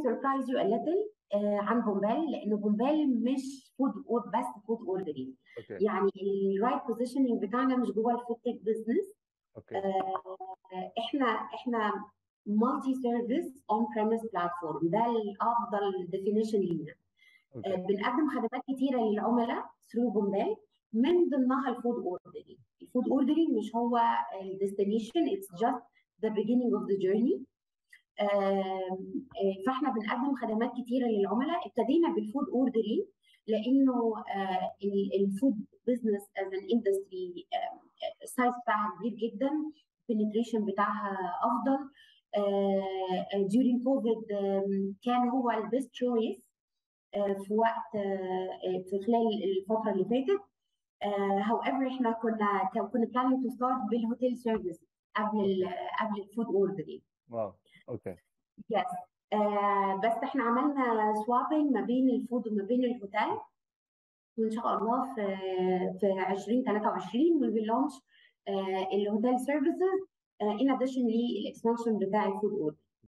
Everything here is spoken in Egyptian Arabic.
surprise you a little آه، عن بومبال لان بومبال مش فود بس فود اوردرينج اوكي يعني الرايت بوزيشننج بتاعنا مش جوه الفود تك بزنس اوكي احنا احنا مالتي سيرفيس اون بريمس بلاتفورم ده الافضل ديفينيشن لينا آه، اوكي بنقدم خدمات كتيره للعملاء ثرو بومبال من ضمنها الفود اوردرينج الفود اوردرينج مش هو الديستنيشن اتس جاست ذا beginning اوف ذا جيرني فاحنا بنقدم خدمات كتيره للعملاء ابتدينا بالفود اوردرينج لانه آه، ال- الفود بزنس از ان اندستري السايز بتاعها كبير جدا البنتريشن بتاعها افضل during كوفيد كان هو البيست تشويس في وقت آه، في خلال الفتره اللي فاتت هاو ايفر احنا كنا كان- كنا planning تو ستارت بالهوتيل سيرفيس قبل ال قبل الفود اوردرينج واو اوكي يس آه بس احنا عملنا سوابنج ما بين الفود وما بين الهوتيل وان شاء الله في في 2023 we will launch آه الهوتيل سيرفيسز ان اديشن للاكسبانشن بتاع الفود اوردر